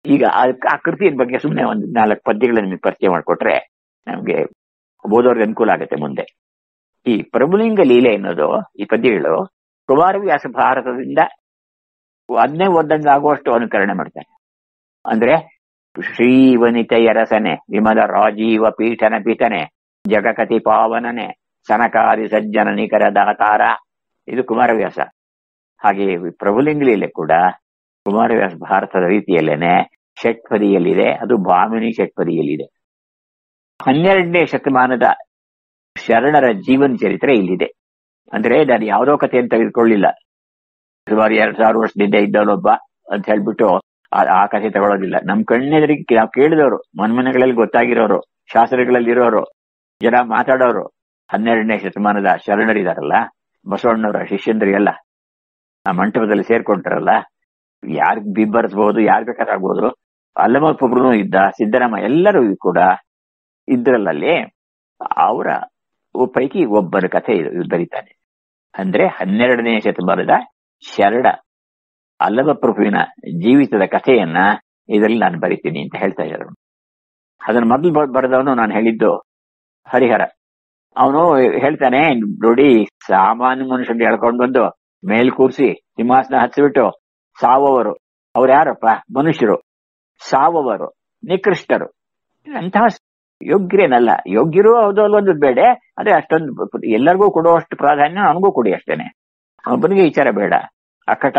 ಈಗ ಆ ಆ ಕೃತಿಯ ಬಗ್ಗೆ ಸುಮ್ಮನೆ ಒಂದು ನಾಲ್ಕು ಪದ್ಯಗಳನ್ನ ನಿಮಗೆ ಪರಿಚಯ ಮಾಡಿಕೊಟ್ರೆ ನಮಗೆ ಓದೋರ್ಗೆ ಅನುಕೂಲ ಆಗುತ್ತೆ ಮುಂದೆ ಈ ಪ್ರಭುಲಿಂಗ ಲೀಲೆ ಅನ್ನೋದು ಈ ಪದ್ಯಗಳು ಕುಮಾರವ್ಯಾಸ ಭಾರತದಿಂದ ಅದನ್ನೇ ಓದಂಗ ಆಗುವಷ್ಟು ಅನುಕರಣೆ ಮಾಡ್ತಾನೆ ಅಂದ್ರೆ ಶ್ರೀವನಿತೆಯರಸನೆ ವಿಮಲ ರಾಜೀವ ಪೀಠನ ಪೀಠನೆ ಜಗಕತಿ ಪಾವನನೆ ಸನಕಾದಿ ಸಜ್ಜನ ನಿಕರ ದಾತಾರ ಇದು ಕುಮಾರವ್ಯಾಸ ಹಾಗೆ ಪ್ರಭುಲಿಂಗ ಲೀಲೆ ಕೂಡ ಕುಮಾರವ್ಯಾಸ ಭಾರತದ ರೀತಿಯಲ್ಲೇನೆ ಷಟ್ಪದಿಯಲ್ಲಿದೆ ಅದು ಭಾಮಿನಿ ಷಟ್ಪದಿಯಲ್ಲಿದೆ ಹನ್ನೆರಡನೇ ಶತಮಾನದ ಶರಣರ ಜೀವನ ಚರಿತ್ರೆ ಇಲ್ಲಿದೆ ಅಂದ್ರೆ ನಾನು ಯಾವುದೋ ಕಥೆಯನ್ನು ತೆಗೆದುಕೊಳ್ಳಿಲ್ಲ ಸುಮಾರು ಎರಡ್ ಸಾವಿರ ವರ್ಷದಿಂದ ಇದ್ದವನೊಬ್ಬ ಅಂತ ಹೇಳ್ಬಿಟ್ಟು ಆ- ಆ ಕಥೆ ತಗೊಳ್ಳೋದಿಲ್ಲ ನಮ್ ಕಣ್ಣೆದುರಿಗೆ ನಾವು ಕೇಳಿದವರು ಮನ್ಮನೆಗಳಲ್ಲಿ ಗೊತ್ತಾಗಿರೋರು ಶಾಸ್ತ್ರಗಳಲ್ಲಿ ಇರೋರು ಜನ ಮಾತಾಡೋರು ಹನ್ನೆರಡನೇ ಶತಮಾನದ ಶರಣರಿದಾರಲ್ಲ ಬಸವಣ್ಣವರ ಶಿಷ್ಯಂದ್ರಿಗೆಲ್ಲ ಆ ಮಂಟಪದಲ್ಲಿ ಸೇರ್ಕೊಂಡ್ರಲ್ಲ ಯಾರಿಗ್ ಬಿಬ್ಬರಿಸ್ಬೋದು ಯಾರ್ ಬೇಕಾದ್ರೆ ಆಗ್ಬೋದು ಅಲ್ಲಮಪ್ಪೊಬ್ರು ಇದ್ದ ಸಿದ್ದರಾಮ ಎಲ್ಲರೂ ಕೂಡ ಇದ್ರಲ್ಲಲ್ಲಿ ಅವರ ಪೈಕಿ ಒಬ್ಬನ ಕಥೆ ಇದು ಇದು ಬರೀತಾನೆ ಅಂದ್ರೆ ಹನ್ನೆರಡನೇ ಶತಮಾನದ ಶರಣ ಅಲ್ಲಮ ಪ್ರಭುವಿನ ಜೀವಿತದ ಕಥೆಯನ್ನ ಇದರಲ್ಲಿ ನಾನು ಬರಿತೀನಿ ಅಂತ ಹೇಳ್ತಾ ಇದ್ದಾರೆ ಅದನ್ನ ಮೊದಲು ಬರೆದವನು ನಾನು ಹೇಳಿದ್ದು ಹರಿಹರ ಅವನು ಹೇಳ್ತಾನೆ ನೋಡಿ ಸಾಮಾನ್ಯ ಮನುಷ್ಯನ್ ಹೇಳ್ಕೊಂಡು ಬಂದು ಮೇಲ್ ಕೂರಿಸಿ ಸಿಂಹಾಸನ ಹಚ್ಚಿಬಿಟ್ಟು ಸಾವವರು ಅವ್ರು ಯಾರಪ್ಪ ಮನುಷ್ಯರು ಸಾವವರು ನಿಕೃಷ್ಟರು ಅಂತಹ ಯೋಗ್ಯರೇನಲ್ಲ ಯೋಗ್ಯರು ಹೌದು ಅಲ್ವೊಂದು ಬೇಡ ಅದೇ ಅಷ್ಟೊಂದು ಎಲ್ಲರಿಗೂ ಕೊಡುವಷ್ಟು ಪ್ರಾಧಾನ್ಯ ನನಗೂ ಕೊಡಿ ಅಷ್ಟೇನೆ ಒಬ್ಬನಿಗೆ ವಿಚಾರ ಬೇಡ ಅಕ್ಕಟ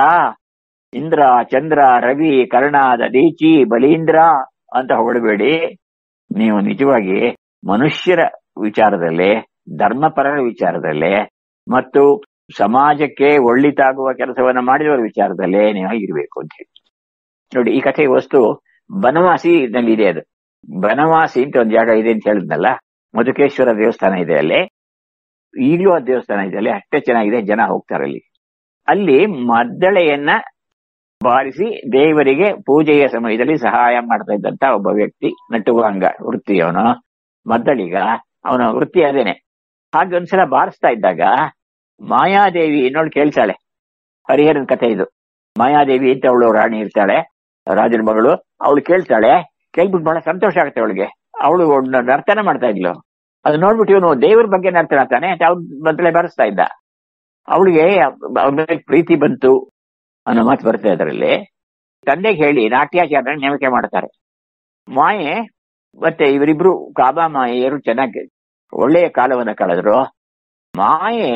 ಇಂದ್ರ ಚಂದ್ರ ರವಿ ಕರ್ಣಾದ ದೀಚಿ ಬಲೀಂದ್ರ ಅಂತ ಹೊಗಳಬೇಡಿ ನೀವು ನಿಜವಾಗಿ ಮನುಷ್ಯರ ವಿಚಾರದಲ್ಲಿ ಧರ್ಮಪರರ ವಿಚಾರದಲ್ಲಿ ಮತ್ತು ಸಮಾಜಕ್ಕೆ ಒಳ್ಳಿತಾಗುವ ಕೆಲಸವನ್ನ ಮಾಡಿದವರ ವಿಚಾರದಲ್ಲೇ ನೀವು ಇರಬೇಕು ಅಂತ ಹೇಳಿ ನೋಡಿ ಈ ಕಥೆ ವಸ್ತು ಬನವಾಸಿ ನಲ್ಲಿ ಇದೆ ಅದು ಬನವಾಸಿ ಅಂತ ಒಂದು ಜಾಗ ಇದೆ ಅಂತ ಹೇಳಿದ್ನಲ್ಲ ಮಧುಕೇಶ್ವರ ದೇವಸ್ಥಾನ ಇದೆ ಅಲ್ಲಿ ಈಗಲೂ ಆ ದೇವಸ್ಥಾನ ಇದೆ ಅಲ್ಲಿ ಅಷ್ಟೇ ಚೆನ್ನಾಗಿದೆ ಜನ ಹೋಗ್ತಾರೆ ಅಲ್ಲಿ ಅಲ್ಲಿ ಮದ್ದಳೆಯನ್ನ ಬಾರಿಸಿ ದೇವರಿಗೆ ಪೂಜೆಯ ಸಮಯದಲ್ಲಿ ಸಹಾಯ ಮಾಡ್ತಾ ಇದ್ದಂತ ಒಬ್ಬ ವ್ಯಕ್ತಿ ನಟುವಾಂಗ ವೃತ್ತಿಯವನು ಮದ್ದಳಿಗ ಅವನ ವೃತ್ತಿ ಅದೇನೆ ಹಾಗೆ ಒಂದ್ಸಲ ಬಾರಿಸ್ತಾ ಇದ್ದಾಗ ಮಾಯಾದೇವಿ ಇನ್ನೊಳು ಕೇಳ್ತಾಳೆ ಹರಿಹರನ ಕಥೆ ಇದು ಮಾಯಾದೇವಿ ಅಂತ ಅವಳು ರಾಣಿ ಇರ್ತಾಳೆ ರಾಜನ ಮಗಳು ಅವಳು ಕೇಳ್ತಾಳೆ ಕೇಳ್ಬಿಟ್ಟು ಬಹಳ ಸಂತೋಷ ಆಗುತ್ತೆ ಅವಳಿಗೆ ಅವಳು ಒಂದು ನರ್ತನ ಮಾಡ್ತಾ ಇದ್ಲು ಅದು ನೋಡ್ಬಿಟ್ಟು ಇವನು ದೇವ್ರ ಬಗ್ಗೆ ನರ್ತನ ತಾನೆ ಅಂತ ಅವ್ನ ಬದಲೇ ಬರೆಸ್ತಾ ಇದ್ದ ಅವಳಿಗೆ ಅವ್ರ ಮೇಲೆ ಪ್ರೀತಿ ಬಂತು ಅನ್ನೋ ಮಾತು ಬರ್ತದೆ ಅದರಲ್ಲಿ ತಂದೆಗೆ ಹೇಳಿ ನಾಟ್ಯಾಚಾರ ನೇಮಕ ಮಾಡ್ತಾರೆ ಮಾಯೆ ಮತ್ತೆ ಇವರಿಬ್ರು ಕಾಬಾ ಮಾಯೆಯರು ಚೆನ್ನಾಗಿ ಒಳ್ಳೆಯ ಕಾಲವನ್ನ ಕಳೆದ್ರು ಮಾಯೆ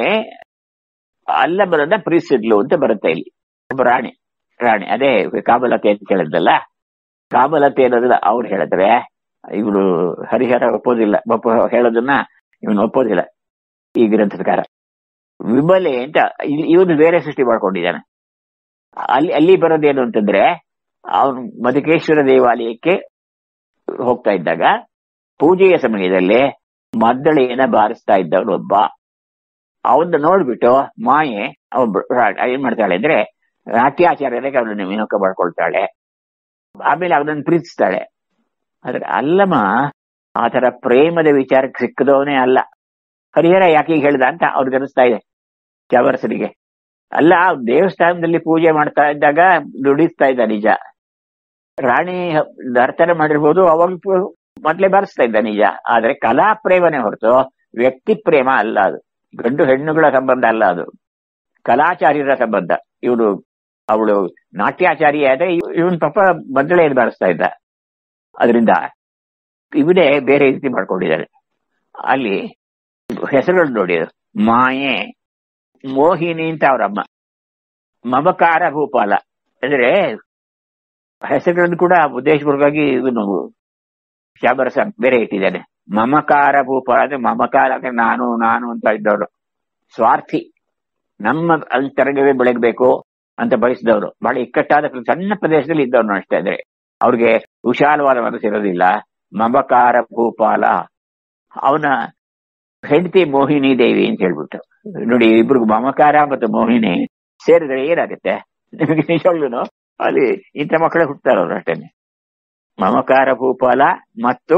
ಅಲ್ಲ ಬರೋದ ಪ್ರೀತಿಸಿದ್ಲು ಅಂತ ಬರುತ್ತೆ ಇಲ್ಲಿ ಒಬ್ಬ ರಾಣಿ ರಾಣಿ ಅದೇ ಕಾಬಲತೆ ಅಂತ ಕೇಳಿದ್ದಲ್ಲ ಕಾಬಲತೆ ಅನ್ನೋದನ್ನ ಅವ್ರು ಹೇಳಿದ್ರೆ ಇವಳು ಹರಿಹರ ಒಪ್ಪೋದಿಲ್ಲ ಒಪ್ಪ ಹೇಳೋದನ್ನ ಇವನು ಒಪ್ಪೋದಿಲ್ಲ ಈ ಗ್ರಂಥಕಾರ ವಿಮಲೆ ಅಂತ ಇವನು ಬೇರೆ ಸೃಷ್ಟಿ ಮಾಡ್ಕೊಂಡಿದ್ದಾನೆ ಅಲ್ಲಿ ಅಲ್ಲಿ ಬರೋದೇನು ಅಂತಂದ್ರೆ ಅವನು ಮಧುಕೇಶ್ವರ ದೇವಾಲಯಕ್ಕೆ ಹೋಗ್ತಾ ಇದ್ದಾಗ ಪೂಜೆಯ ಸಮಯದಲ್ಲಿ ಮದ್ದಳೆಯನ್ನ ಬಾರಿಸ್ತಾ ಇದ್ದವನು ಒಬ್ಬ ಅವನ್ನ ನೋಡ್ಬಿಟ್ಟು ಮಾಯೆ ಒಬ್ಬ ಏನ್ ಮಾಡ್ತಾಳೆ ಅಂದ್ರೆ ನಾಟ್ಯಾಚಾರ್ಯರಿಗೆ ಅವನನ್ನು ನೇಮಕ ಮಾಡ್ಕೊಳ್ತಾಳೆ ಆಮೇಲೆ ಅವನನ್ನು ಪ್ರೀತಿಸ್ತಾಳೆ ಆದ್ರೆ ಅಲ್ಲಮ್ಮ ಆತರ ಪ್ರೇಮದ ವಿಚಾರಕ್ಕೆ ಸಿಕ್ಕದವನೇ ಅಲ್ಲ ಹರಿಹರ ಯಾಕೆ ಈಗ ಹೇಳ್ದ ಅಂತ ಅವ್ರಿಗೆ ಅನಿಸ್ತಾ ಇದೆ ಚಾವರಸರಿಗೆ ಅಲ್ಲ ದೇವಸ್ಥಾನದಲ್ಲಿ ಪೂಜೆ ಮಾಡ್ತಾ ಇದ್ದಾಗ ದುಡಿಸ್ತಾ ಇದ್ದ ನಿಜ ರಾಣಿ ನರ್ತನ ಮಾಡಿರ್ಬೋದು ಅವಾಗ ಮೊದ್ಲೇ ಬಾರಿಸ್ತಾ ಇದ್ದ ನಿಜ ಆದ್ರೆ ಕಲಾ ಪ್ರೇಮನೇ ಹೊರತು ವ್ಯಕ್ತಿ ಪ್ರೇಮ ಅಲ್ಲ ಅದು ಗಂಡು ಹೆಣ್ಣುಗಳ ಸಂಬಂಧ ಅಲ್ಲ ಅದು ಕಲಾಚಾರ್ಯರ ಸಂಬಂಧ ಇವನು ಅವಳು ನಾಟ್ಯಾಚಾರಿ ಆದ್ರೆ ಇವನ್ ಪಾಪ ಬದಲೆಯನ್ನು ಬಾರಿಸ್ತಾ ಇದ್ದ ಅದರಿಂದ ಇವನೇ ಬೇರೆ ರೀತಿ ಮಾಡ್ಕೊಂಡಿದ್ದಾನೆ ಅಲ್ಲಿ ಹೆಸರುಗಳು ನೋಡಿ ಮಾಯೆ ಮೋಹಿನಿ ಅಂತ ಅವರಮ್ಮ ಮಮಕಾರ ಭೂಪಾಲ ಅಂದ್ರೆ ಹೆಸರುಗಳನ್ನು ಕೂಡ ಉದ್ದೇಶಪೂರ್ವಕವಾಗಿ ಇವನು ಶಾಬರಸ ಬೇರೆ ಇಟ್ಟಿದ್ದಾನೆ ಮಮಕಾರ ಭೂಪಾಲ ಅಂದ್ರೆ ಮಮಕಾರ ಅಂದ್ರೆ ನಾನು ನಾನು ಅಂತ ಇದ್ದವರು ಸ್ವಾರ್ಥಿ ನಮ್ಮ ಅಂತರಂಗವೇ ಬೆಳಗ್ಬೇಕು ಅಂತ ಬಯಸಿದವರು ಬಹಳ ಇಕ್ಕಟ್ಟಾದ ಸಣ್ಣ ಪ್ರದೇಶದಲ್ಲಿ ಇದ್ದವ್ರು ಅಷ್ಟೇ ಅಂದ್ರೆ ಅವ್ರಿಗೆ ವಿಶಾಲವಾದ ಮನಸ್ಸು ಇರೋದಿಲ್ಲ ಮಮಕಾರ ಭೂಪಾಲ ಅವನ ಹೆಂಡತಿ ಮೋಹಿನಿ ದೇವಿ ಅಂತ ಹೇಳ್ಬಿಟ್ಟು ನೋಡಿ ಇಬ್ರಿಗೂ ಮಮಕಾರ ಮತ್ತು ಮೋಹಿನಿ ಸೇರಿದ್ರೆ ಏನಾಗುತ್ತೆ ನಿಮಗೆ ನಿಜವಾಗ್ಲೂ ಅಲ್ಲಿ ಇಂಥ ಮಕ್ಕಳೇ ಹುಟ್ಟತಾರವ್ರು ಅಷ್ಟೇನೆ ಮಮಕಾರ ಭೂಪಾಲ ಮತ್ತು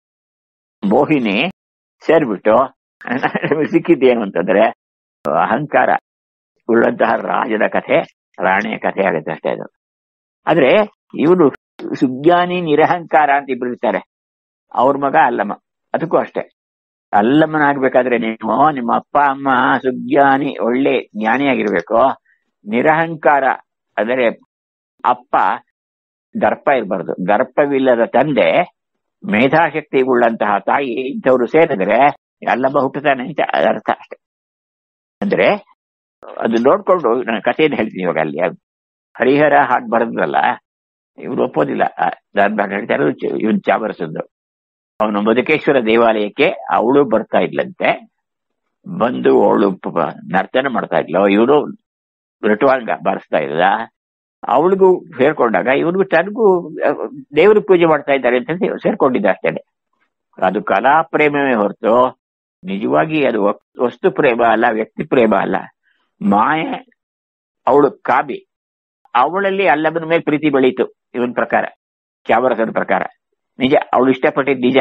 ಮೋಹಿನಿ ಸೇರ್ಬಿಟ್ಟು ಸಿಕ್ಕಿದ್ದೇನು ಅಂತಂದ್ರೆ ಅಹಂಕಾರ ಉಳ್ಳಂತಹ ರಾಜನ ಕಥೆ ರಾಣಿಯ ಕಥೆ ಆಗುತ್ತೆ ಅಷ್ಟೇ ಅದು ಆದ್ರೆ ಇವನು ಸುಜ್ಞಾನಿ ನಿರಹಂಕಾರ ಅಂತ ಇಬ್ರು ಇರ್ತಾರೆ ಅವ್ರ ಮಗ ಅಲ್ಲಮ್ಮ ಅದಕ್ಕೂ ಅಷ್ಟೇ ಅಲ್ಲಮ್ಮನಾಗ್ಬೇಕಾದ್ರೆ ನೀವು ನಿಮ್ಮ ಅಪ್ಪ ಅಮ್ಮ ಸುಜ್ಞಾನಿ ಒಳ್ಳೆ ಜ್ಞಾನಿಯಾಗಿರ್ಬೇಕು ನಿರಹಂಕಾರ ಅಂದರೆ ಅಪ್ಪ ದರ್ಪ ಇರಬಾರ್ದು ದರ್ಪವಿಲ್ಲದ ತಂದೆ ಮೇಧಾಶಕ್ತಿ ಉಳ್ಳಂತಹ ತಾಯಿ ಇಂಥವ್ರು ಸೇರಿದ್ರೆ ಅಲ್ಲಮ್ಮ ಹುಟ್ಟುತ್ತಾನೆ ಅಂತ ಅರ್ಥ ಅಷ್ಟೆ ಅಂದ್ರೆ ಅದು ನೋಡ್ಕೊಂಡು ನಾನು ಕಥೆಯನ್ನು ಹೇಳ್ತೀನಿ ಇವಾಗ ಅಲ್ಲಿ ಹರಿಹರ ಹಾಗೆ ಬರೆದ್ರಲ್ಲ ಇವ್ರು ಒಪ್ಪೋದಿಲ್ಲ ದಾರ್ಬಾಗ್ ಹೇಳ್ತಾರೆ ಇವನ್ ಚಾಬರ್ಸದ್ದು ಅವನು ಬದುಕೇಶ್ವರ ದೇವಾಲಯಕ್ಕೆ ಅವಳು ಬರ್ತಾ ಇದ್ಲಂತೆ ಬಂದು ಅವಳು ಪಾಪ ನರ್ತನ ಮಾಡ್ತಾ ಇದ್ಲು ಇವನು ಋಟುವಾಂಗ ಬಾರಿಸ್ತಾ ಇದ್ದ ಅವಳಿಗೂ ಸೇರ್ಕೊಂಡಾಗ ಇವನಿಗೂ ತನಗೂ ದೇವ್ರ ಪೂಜೆ ಮಾಡ್ತಾ ಇದ್ದಾರೆ ಅಂತ ಸೇರ್ಕೊಂಡಿದ್ದ ಅಷ್ಟೇನೆ ಅದು ಕಲಾ ಪ್ರೇಮವೇ ಹೊರತು ನಿಜವಾಗಿ ಅದು ವಸ್ತು ಪ್ರೇಮ ಅಲ್ಲ ವ್ಯಕ್ತಿ ಪ್ರೇಮ ಅಲ್ಲ ಮಾಯೆ ಅವಳು ಕಾಬಿ ಅವಳಲ್ಲಿ ಅಲ್ಲಬನ ಮೇಲೆ ಪ್ರೀತಿ ಬೆಳೀತು ಇವನ್ ಪ್ರಕಾರ ಚಾವರಸನ ಪ್ರಕಾರ ನಿಜ ಅವಳು ಇಷ್ಟಪಟ್ಟಿದ್ ನಿಜ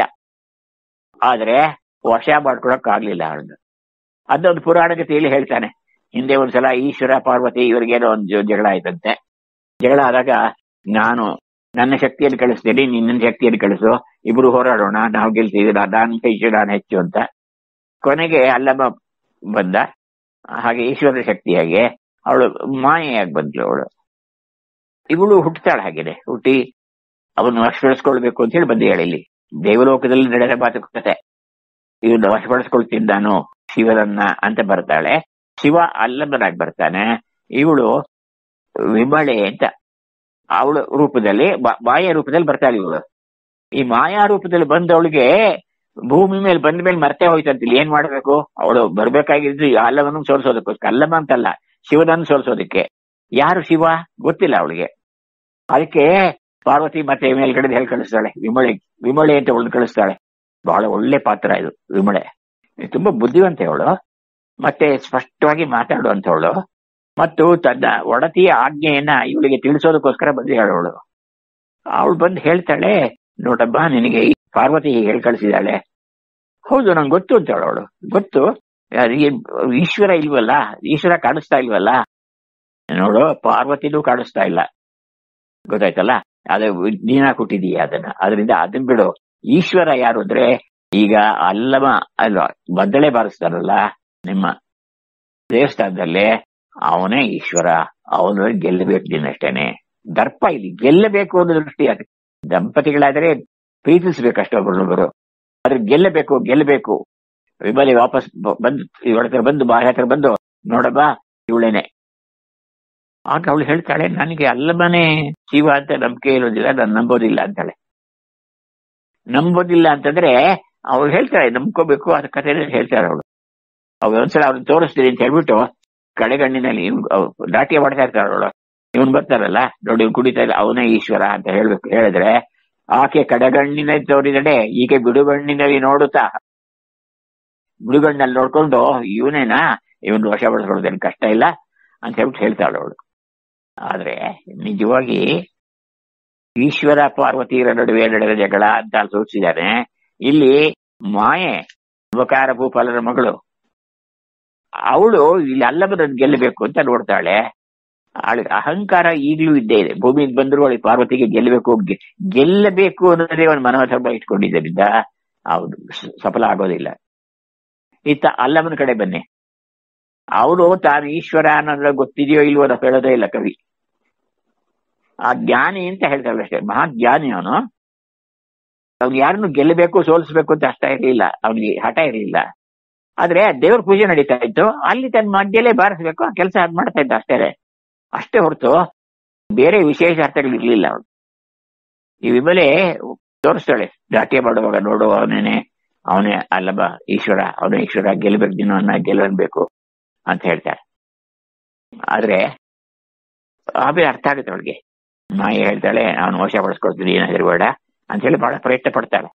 ಆದ್ರೆ ವಶ ಮಾಡ್ಕೊಳಕ್ ಆಗ್ಲಿಲ್ಲ ಅವಳನ್ನ ಅದೊಂದು ಪುರಾಣ ಗತಿಯಲ್ಲಿ ಹೇಳ್ತಾನೆ ಹಿಂದೆ ಒಂದ್ಸಲ ಈಶ್ವರ ಪಾರ್ವತಿ ಇವರಿಗೇನೋ ಒಂದು ಜಗಳ ಆಯ್ತಂತೆ ಜಗಳ ಆದಾಗ ನಾನು ನನ್ನ ಶಕ್ತಿಯನ್ನು ಕಳಿಸ್ತೇನೆ ನಿನ್ನ ಶಕ್ತಿಯನ್ನು ಕಳಿಸು ಇಬ್ರು ಹೋರಾಡೋಣ ನಾವು ಗೆಲ್ತೀವಿ ನಾನು ಹೆಚ್ಚು ನಾನು ಹೆಚ್ಚು ಅಂತ ಕೊನೆಗೆ ಅಲ್ಲಮ್ಮ ಬಂದ ಹಾಗೆ ಈಶ್ವರ ಶಕ್ತಿಯಾಗಿ ಅವಳು ಮಾಯೆಯಾಗಿ ಬಂದ್ಲು ಅವಳು ಇವಳು ಹುಟ್ಟುತ್ತಾಳೆ ಹಾಗೇನೆ ಹುಟ್ಟಿ ಅವನು ವಶಪಡಿಸ್ಕೊಳ್ಬೇಕು ಅಂತ ಹೇಳಿ ಬಂದು ಹೇಳಿ ದೇವಲೋಕದಲ್ಲಿ ನಡೆದ ಮಾತುಕತೆ ಇವನು ವಶಪಡಿಸ್ಕೊಳ್ತಿದ್ದಾನು ಶಿವನನ್ನ ಅಂತ ಬರ್ತಾಳೆ ಶಿವ ಅಲ್ಲಮ್ಮನಾಗಿ ಬರ್ತಾನೆ ಇವಳು ವಿಮಳೆ ಅಂತ ಅವಳ ರೂಪದಲ್ಲಿ ಮಾಯಾ ರೂಪದಲ್ಲಿ ಬರ್ತಾಳೆ ಇವಳು ಈ ಮಾಯಾ ರೂಪದಲ್ಲಿ ಬಂದವಳಿಗೆ ಭೂಮಿ ಮೇಲೆ ಬಂದ ಮೇಲೆ ಮರ್ತೆ ಹೋಯ್ತಂತಿಲ್ಲ ಏನ್ ಮಾಡ್ಬೇಕು ಅವಳು ಬರ್ಬೇಕಾಗಿದ್ದು ಅಲ್ಲವನ್ನು ಸೋಲ್ಸೋದಕ್ಕೋಸ್ಕರ ಅಲ್ಲಮ್ಮ ಅಂತಲ್ಲ ಶಿವನನ್ನು ಸೋಲ್ಸೋದಕ್ಕೆ ಯಾರು ಶಿವ ಗೊತ್ತಿಲ್ಲ ಅವಳಿಗೆ ಅದಕ್ಕೆ ಪಾರ್ವತಿ ಮತ್ತೆ ಮೇಲ್ಗಡೆ ಹೇಳಿ ಕಳಿಸ್ತಾಳೆ ವಿಮಳೆ ವಿಮಳೆ ಅಂತ ಅವಳು ಕಳಿಸ್ತಾಳೆ ಬಹಳ ಒಳ್ಳೆ ಪಾತ್ರ ಇದು ವಿಮಳೆ ತುಂಬಾ ಬುದ್ಧಿವಂತೆ ಅವಳು ಮತ್ತೆ ಸ್ಪಷ್ಟವಾಗಿ ಮಾತಾಡುವಂತವಳು ಮತ್ತು ತನ್ನ ಒಡತಿಯ ಆಜ್ಞೆಯನ್ನ ಇವಳಿಗೆ ತಿಳಿಸೋದಕ್ಕೋಸ್ಕರ ಬಂದು ಹೇಳೋಳು ಅವಳು ಬಂದು ಹೇಳ್ತಾಳೆ ನೋಡಬ್ಬ ನಿನಗೆ ಪಾರ್ವತಿ ಹೇಳಿ ಕಳಿಸಿದಾಳೆ ಹೌದು ನಂಗೆ ಗೊತ್ತು ಅಂತ ಹೇಳೋಳು ಗೊತ್ತು ಈಶ್ವರ ಇಲ್ವಲ್ಲ ಈಶ್ವರ ಕಾಣಿಸ್ತಾ ಇಲ್ವಲ್ಲ ನೋಡು ಪಾರ್ವತಿನೂ ಕಾಣಿಸ್ತಾ ಇಲ್ಲ ಗೊತ್ತಾಯ್ತಲ್ಲ ಅದೇ ನೀನ ಕೊಟ್ಟಿದೀಯ ಅದನ್ನ ಅದರಿಂದ ಅದನ್ ಬಿಡು ಈಶ್ವರ ಯಾರು ಅಂದ್ರೆ ಈಗ ಅಲ್ಲಮ ಅಲ್ವಾ ಬದ್ದಳೆ ಬಾರಿಸ್ತಾರಲ್ಲ ನಿಮ್ಮ ದೇವಸ್ಥಾನದಲ್ಲಿ ಅವನೇ ಈಶ್ವರ ಅವನು ಗೆಲ್ಲಬೇಕು ನೀನಷ್ಟೇನೆ ದರ್ಪ ಇಲ್ಲಿ ಗೆಲ್ಲಬೇಕು ಅನ್ನೋ ದೃಷ್ಟಿ ಅದು ದಂಪತಿಗಳಾದರೆ ಪ್ರೀತಿಸ್ಬೇಕಷ್ಟೇ ಒಬ್ಬರೊಬ್ಬರು ಆದ್ರೆ ಗೆಲ್ಲಬೇಕು ಗೆಲ್ಲಬೇಕು ವಿಮಲಿ ವಾಪಸ್ ಬಂದು ಇವಳ ಹತ್ರ ಬಂದು ಬಾಯಿ ಹತ್ರ ಬಂದು ನೋಡಬ್ಬ ಇವಳೇನೆ ಆಗ ಅವಳು ಹೇಳ್ತಾಳೆ ನನಗೆ ಅಲ್ಲಮನೆ ಶಿವ ಅಂತ ನಂಬಿಕೆ ಇರೋದಿಲ್ಲ ನಾನು ನಂಬೋದಿಲ್ಲ ಅಂತಾಳೆ ನಂಬೋದಿಲ್ಲ ಅಂತಂದ್ರೆ ಅವಳು ಹೇಳ್ತಾಳೆ ನಂಬ್ಕೋಬೇಕು ಅದ ಕಥೆ ಹೇಳ್ತಾಳೆ ಅವಳು ಅವ್ರು ಒಂದ್ಸಲ ಅವ್ರನ್ನ ತೋರಿಸ್ತೀನಿ ಅಂತ ಹೇಳ್ಬಿಟ್ಟು ಕಡೆಗಣ್ಣಿನಲ್ಲಿ ನಾಟ್ಯ ಮಾಡ್ತಾ ಇರ್ತಾಳೆ ಅವಳು ಇವನ್ ಬರ್ತಾರಲ್ಲ ನೋಡಿ ಇವ್ನು ಕುಡಿತಾ ಇಲ್ಲ ಅವನೇ ಈಶ್ವರ ಅಂತ ಹೇಳ್ಬೇಕು ಹೇಳಿದ್ರೆ ಆಕೆ ಕಡೆಗಣ್ಣಿನ ತೋರಿದಡೆ ಈಕೆ ಬಿಡುಗಣ್ಣಿನಲ್ಲಿ ನೋಡುತ್ತಾ ಬಿಡುಗಣ್ಣಲ್ಲಿ ನೋಡ್ಕೊಂಡು ಇವನೇನಾ ಇವನ್ ವಶ ಪಡಿಸ್ಕೊಳ್ಳೋದೇನು ಕಷ್ಟ ಇಲ್ಲ ಅಂತ ಹೇಳ್ಬಿಟ್ಟು ಹೇಳ್ತಾಳೆ ಅವಳು ಆದ್ರೆ ನಿಜವಾಗಿ ಈಶ್ವರ ಪಾರ್ವತಿಯರ ನಡುವೆ ನಡೆದ ಜಗಳ ಅಂತ ಸೂಚಿಸಿದ್ದಾನೆ ಇಲ್ಲಿ ಮಾಯೆ ಉಪಕಾರ ಭೂಪಾಲರ ಮಗಳು ಅವಳು ಇಲ್ಲಿ ಅಲ್ಲಬದ ಗೆಲ್ಲಬೇಕು ಅಂತ ನೋಡ್ತಾಳೆ ಅವಳಿಗೆ ಅಹಂಕಾರ ಈಗಲೂ ಇದ್ದೇ ಇದೆ ಭೂಮಿಗೆ ಬಂದ್ರು ಅವಳಿಗೆ ಪಾರ್ವತಿಗೆ ಗೆಲ್ಲಬೇಕು ಗೆಲ್ಲಬೇಕು ಅನ್ನೋದೇ ಒಂದು ಮನೋಧರ್ಮ ಇಟ್ಕೊಂಡಿದ್ದರಿಂದ ಅವನು ಸಫಲ ಆಗೋದಿಲ್ಲ ಇತ್ತ ಅಲ್ಲಮನ ಕಡೆ ಬನ್ನಿ ಅವನು ತಾನು ಈಶ್ವರ ಅನ್ನೋದ್ರ ಗೊತ್ತಿದೆಯೋ ಇಲ್ವೋ ಅಂತ ಹೇಳೋದೇ ಇಲ್ಲ ಕವಿ ಆ ಜ್ಞಾನಿ ಅಂತ ಹೇಳ್ತಾಳೆ ಅಷ್ಟೇ ಮಹಾಜ್ಞಾನಿ ಅವನು ಅವ್ನು ಯಾರನ್ನು ಗೆಲ್ಲಬೇಕು ಸೋಲಿಸ್ಬೇಕು ಅಂತ ಅಷ್ಟ ಇರಲಿಲ್ಲ ಅವನಿಗೆ ಹಠ ಇರಲಿಲ್ಲ ಆದ್ರೆ ದೇವ್ರ ಪೂಜೆ ನಡೀತಾ ಇತ್ತು ಅಲ್ಲಿ ತನ್ನ ಮಧ್ಯೆಲ್ಲೇ ಬಾರಿಸ್ಬೇಕು ಆ ಕೆಲಸ ಅದ್ ಮಾಡ್ತಾ ಇದ್ದ ಅಷ್ಟೇ ಅಷ್ಟೇ ಹೊರತು ಬೇರೆ ವಿಶೇಷ ಅರ್ಥಗಳು ಇರ್ಲಿಲ್ಲ ಅವನು ಈ ವಿಮಲೆ ತೋರಿಸ್ತಾಳೆ ನಾಟ್ಯ ಮಾಡುವಾಗ ನೋಡು ಅವನೇನೆ ಅವನೇ ಅಲ್ಲಬ ಈಶ್ವರ ಅವನೇ ಈಶ್ವರ ಗೆಲ್ಬೇಕು ದಿನವನ್ನ ಗೆಲ್ಲಬೇಕು ಅಂತ ಹೇಳ್ತಾರೆ ಆದ್ರೆ ಆಮೇಲೆ ಅರ್ಥ ಆಗುತ್ತೆ ಅವಳಿಗೆ ಮಾಯ ಹೇಳ್ತಾಳೆ ಅವನು ವಶ ಪಡಿಸ್ಕೊಳ್ತೀನಿ ಏನಾದ್ರು ಬೇಡ ಅಂತ ಹೇಳಿ ಬಹಳ ಪ್ರಯತ್ನ ಪಡ್ತಾಳೆ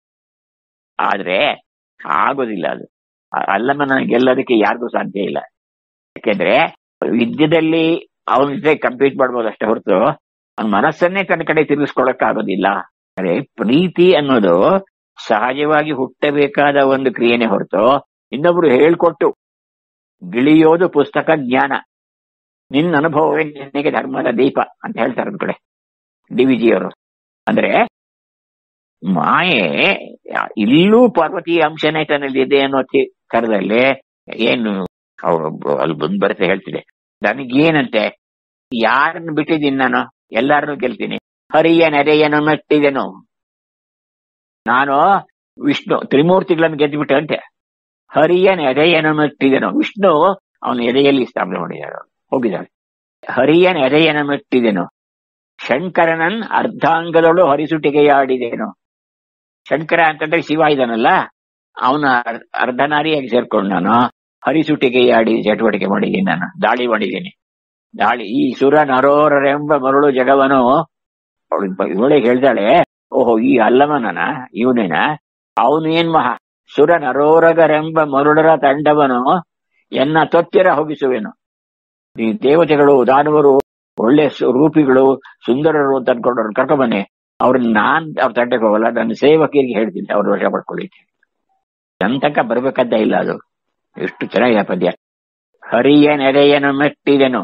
ಆದ್ರೆ ಆಗೋದಿಲ್ಲ ಅದು ಅಲ್ಲಮ್ಮನ ಗೆಲ್ಲೋದಕ್ಕೆ ಯಾರಿಗೂ ಸಾಧ್ಯ ಇಲ್ಲ ಯಾಕೆಂದ್ರೆ ವಿದ್ಯೆದಲ್ಲಿ ಅವನ ಜೊತೆ ಕಂಪೀಟ್ ಮಾಡ್ಬೋದು ಅಷ್ಟೇ ಹೊರತು ಅವನ ಮನಸ್ಸನ್ನೇ ತನ್ನ ಕಡೆ ತಿರುಗಿಸ್ಕೊಳಕ್ ಆಗೋದಿಲ್ಲ ಅಂದ್ರೆ ಪ್ರೀತಿ ಅನ್ನೋದು ಸಹಜವಾಗಿ ಹುಟ್ಟಬೇಕಾದ ಒಂದು ಕ್ರಿಯೆನೆ ಹೊರತು ಇನ್ನೊಬ್ರು ಹೇಳ್ಕೊಟ್ಟು ಗಿಳಿಯೋದು ಪುಸ್ತಕ ಜ್ಞಾನ ನಿನ್ನ ಅನುಭವವೇ ನಿನಗೆ ಧರ್ಮದ ದೀಪ ಅಂತ ಹೇಳ್ತಾರೆ ಒಂದ್ ಕಡೆ ಡಿ ವಿ ಜಿ ಅವರು ಅಂದ್ರೆ ಮಾಯೆ ಇಲ್ಲೂ ಪಾರ್ವತಿ ಅಂಶನೇ ತನ್ನಲ್ಲಿ ಇದೆ ಅನ್ನೋ ತಿ- ಕರದಲ್ಲಿ ಏನು ಅವ್ರು ಅಲ್ಲಿ ಬಂದ್ ಬರುತ್ತೆ ಹೇಳ್ತಿದೆ ನನಗೇನಂತೆ ಯಾರನ್ನು ಬಿಟ್ಟಿದ್ದೀನಿ ನಾನು ಎಲ್ಲಾರನ್ನು ಗೆಲ್ತೀನಿ ಹರಿಯ ನೆರೆಯನ್ನು ಮೆಟ್ಟಿದೆನು ನಾನು ವಿಷ್ಣು ತ್ರಿಮೂರ್ತಿಗಳನ್ನು ಗೆದ್ದುಬಿಟ್ಟೆ ಅಂತೆ ಹರಿಯ ನೆರೆಯನ್ನು ಮೆಟ್ಟಿದೆನು ವಿಷ್ಣು ಅವನ ಎದೆಯಲ್ಲಿ ಸ್ಥಾಪನೆ ಮಾಡಿದ್ದಾರೆ ಹೋಗಿದ್ದಾಳೆ ಹರಿಯ ನೆರೆಯನ್ನು ಮೆಟ್ಟಿದೆನು ಶಂಕರನನ್ ಅರ್ಧಾಂಗದಳು ಹರಿಸುಟಿಗೆಯಾಡಿದೇನು ಶಂಕರ ಅಂತಂದ್ರೆ ಶಿವ ಇದಾನಲ್ಲ ಅವನ ಅರ್ಧನಾರಿಯಾಗಿ ಸೇರ್ಕೊಂಡು ನಾನು ಹರಿಸುಟಿಗೆಯಾಡಿ ಚಟುವಟಿಕೆ ಮಾಡಿದ್ದೀನಿ ನಾನು ದಾಳಿ ಮಾಡಿದ್ದೀನಿ ದಾಳಿ ಈ ಸುರ ನರೋರರೆಂಬ ಮರುಳು ಜಗವನು ಇವಳೆ ಹೇಳ್ತಾಳೆ ಓಹೋ ಈ ಅಲ್ಲಮನನ ಇವನೇನ ಅವನು ಏನ್ ಮಹಾ ಸುರ ನರೋರಗರೆಂಬ ಮರುಳರ ತಂಡವನು ಎನ್ನ ತೊತ್ತಿರ ಹೋಗಿಸುವೆನು ಈ ದೇವತೆಗಳು ದಾನವರು ಒಳ್ಳೆ ಸು- ರೂಪಿಗಳು ಸುಂದರರು ಅಂತ ಅನ್ಕೊಂಡವ್ರು ಕರ್ಕೊಂಬನ್ನಿ ಅವ್ರನ್ನ ನಾನ್ ಅವ್ರ ತಂಡಕ್ಕೆ ಹೋಗಲ್ಲ ನನ್ನ ಸೇವಕರಿಗೆ ಹೇಳ್ತೀನಿ ಅವ್ರ ವಶ ಪಡ್ಕೊಳ್ಳಿಕ್ಕೆ ನನ್ ತನಕ ಬರ್ಬೇಕಂತ ಇಲ್ಲ ಅದು ಎಷ್ಟು ಚೆನ್ನಾಗಿದೆ ಪದ್ಯ ಹರಿಯ ನೆರೆಯನು ಮೆಟ್ಟಿದೆನು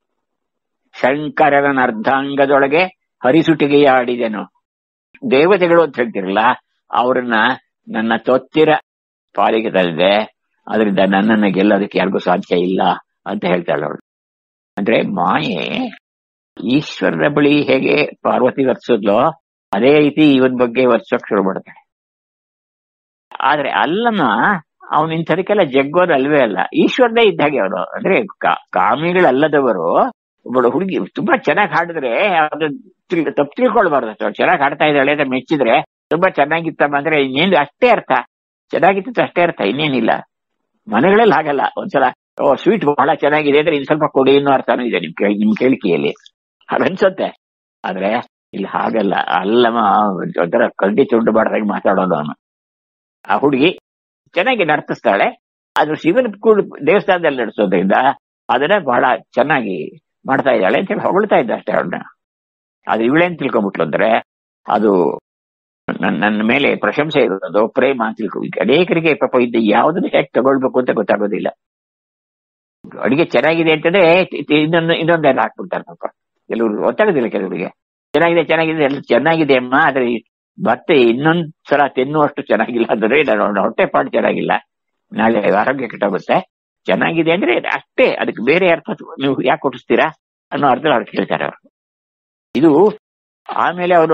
ಶಂಕರನ ಅರ್ಧಾಂಗದೊಳಗೆ ಹರಿಸುಟಿಗೆಯ ಆಡಿದೆನು ದೇವತೆಗಳು ಅಂತ ಹೇಳ್ತಿರಲ್ಲ ಅವ್ರನ್ನ ನನ್ನ ತೊತ್ತಿರ ಪಾಲಿಗೆ ತಂದಿದೆ ಅದರಿಂದ ನನ್ನನ್ನು ಗೆಲ್ಲೋದಕ್ಕೆ ಯಾರಿಗೂ ಸಾಧ್ಯ ಇಲ್ಲ ಅಂತ ಹೇಳ್ತಾಳೆ ಅವಳು ಅಂದ್ರೆ ಮಾಯೆ ಈಶ್ವರನ ಬಳಿ ಹೇಗೆ ಪಾರ್ವತಿ ವರ್ತಿಸಿದ್ಲೋ ಅದೇ ರೀತಿ ಇವನ್ ಬಗ್ಗೆ ವರ್ಸೋಕ್ ಶುರು ಮಾಡ್ತಾಳೆ ಆದ್ರೆ ಅಲ್ಲಮ್ಮ ಅವನು ಇಂಥದಕ್ಕೆಲ್ಲ ಜಗ್ಗೋದು ಅಲ್ವೇ ಅಲ್ಲ ಈಶ್ವರನೇ ಇದ್ದ ಹಾಗೆ ಅವನು ಅಂದ್ರೆ ಕಾ- ಕಾಮಿಗಳಲ್ಲದವರು ಒಬ್ಬಳು ಹುಡುಗಿ ತುಂಬಾ ಚೆನ್ನಾಗಿ ಹಾಡಿದ್ರೆ ಅದು ತಿಳ್- ತಪ್ಪು ತಿಳ್ಕೊಳ್ಬಾರ್ದು ಅಷ್ಟು ಚೆನ್ನಾಗಿ ಹಾಡ್ತಾ ಇದ್ದಾಳೆ ಅಂತ ಮೆಚ್ಚಿದ್ರೆ ತುಂಬಾ ಚೆನ್ನಾಗಿತ್ತಮ್ಮ ಅಂದ್ರೆ ಇನ್ನೇನು ಅಷ್ಟೇ ಅರ್ಥ ಚೆನ್ನಾಗಿತ್ತು ಅಷ್ಟೇ ಅರ್ಥ ಇನ್ನೇನಿಲ್ಲ ಮನೆಗಳಲ್ಲಿ ಹಾಗಲ್ಲ ಒಂದ್ಸಲ ಓ ಸ್ವೀಟ್ ಬಹಳ ಚೆನ್ನಾಗಿದೆ ಅಂದ್ರೆ ಇನ್ ಸ್ವಲ್ಪ ಕೊಡಿ ಅನ್ನೋ ಅರ್ಥನೂ ಇದೆ ನಿಮ್ ಕೇಳಿ ನಿಮ್ ಕೇಳಿಕೆಯಲ್ಲಿ ಹಾಗನ್ಸುತ್ತೆ ಆದ್ರೆ ಇಲ್ಲಿ ಹಾಗಲ್ಲ ಅಲ್ಲಮ್ಮ ಒಂಥರ ಕಡ್ಡಿ ತುಂಡು ಬಾಡ್ದಾಗ ಮಾತಾಡೋದು ಅವನು ಆ ಹುಡುಗಿ ಚೆನ್ನಾಗಿ ನರ್ತಿಸ್ತಾಳೆ ಆದ್ರೆ ಶಿವನ ಕೂಡ ದೇವಸ್ಥಾನದಲ್ಲಿ ನಡೆಸೋದ್ರಿಂದ ಅದನ್ನ ಬಹಳ ಚೆನ್ನಾಗಿ ಮಾಡ್ತಾ ಇದ್ದಾಳೆ ಅಂತ ಹೇಳಿ ಹೊಗಳ್ತಾ ಇದ್ದ ಅಷ್ಟೇ ಅವಳನ್ನ ಆದ್ರೆ ಇವಳೇನ್ ತಿಳ್ಕೊಂಬಿಟ್ಲು ಅಂದ್ರೆ ಅದು ನನ್ನ ನನ್ನ ಮೇಲೆ ಪ್ರಶಂಸೆ ಇರೋದು ಪ್ರೇಮ ಅಂತ ತಿಳ್ಕೊ ಅನೇಕರಿಗೆ ಪಾಪ ಇದ್ದ ಯಾವ್ದನ್ನ ಹೇಗೆ ತಗೊಳ್ಬೇಕು ಅಂತ ಗೊತ್ತಾಗೋದಿಲ್ಲ ಅಡಿಗೆ ಚೆನ್ನಾಗಿದೆ ಅಂತಂದ್ರೆ ತಿ- ತಿ- ಇನ್ನೊಂದು ಇನ್ನೊಂದೆಲ್ಲ ಹಾಕ್ಬಿಡ್ತಾರೆ ಪಾಪ ಕೆಲವರು ಗೊತ್ತಾಗೋದಿಲ್ಲ ಕೆಲವರಿಗೆ ಚೆನ್ನಾಗಿದೆ ಚೆನ್ನಾಗಿದೆ ಎಲ್ಲ ಚೆನ್ನಾಗಿದೆ ಅಮ್ಮ ಆದ್ರೆ ಈ ಮತ್ತೆ ಇನ್ನೊಂದ್ ಸಲ ತಿನ್ನುವಷ್ಟು ಚೆನ್ನಾಗಿಲ್ಲ ಅಂದ್ರೆ ನನ್ನ ಹೊಟ್ಟೆ ಪಾಡು ಚೆನ್ನಾಗಿಲ್ಲ ನಾಳೆ ಆರೋಗ್ಯ ಕೆಟ್ಟೋಗುತ್ತೆ ಚೆನ್ನಾಗಿದೆ ಅಂದ್ರೆ ಅಷ್ಟೇ ಅದಕ್ಕೆ ಬೇರೆ ಅರ್ಥ ನೀವು ಯಾಕೆ ಕೊಟ್ಟಿಸ್ತೀರಾ ಅನ್ನೋ ಅರ್ಥ ಅವ್ರು ಕೇಳ್ತಾರೆ ಅವರು ಇದು ಆಮೇಲೆ ಅವನು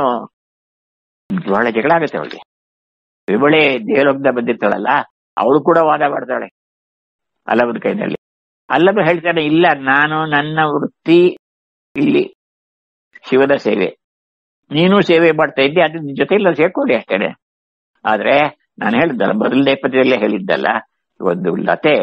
ಬಹಳ ಜಗಳ ಆಗುತ್ತೆ ಅವಳಿಗೆ ವಿಬಳೆ ದೇವಲೋಕದ ಬಂದಿರ್ತಾಳಲ್ಲ ಅವಳು ಕೂಡ ವಾದ ಮಾಡ್ತಾಳೆ ಅಲ್ಲವದ ಕೈನಲ್ಲಿ ಅಲ್ಲವ ಹೇಳ್ತಾನೆ ಇಲ್ಲ ನಾನು ನನ್ನ ವೃತ್ತಿ ಇಲ್ಲಿ ಶಿವನ ಸೇವೆ ನೀನು ಸೇವೆ ಮಾಡ್ತಾ ಇದ್ದೆ ಅದ್ರ ಜೊತೆ ಇಲ್ಲ ಸೇರ್ಕೊಳ್ಳಿ ಅಷ್ಟೇನೆ ಆದ್ರೆ ನಾನು ಹೇಳಿದ್ದಲ್ಲ ಮೊದಲನೇ ಪದ್ಯದಲ್ಲೇ ಹೇಳಿದ್ದಲ್ಲ ಒಂದು ಲತೆ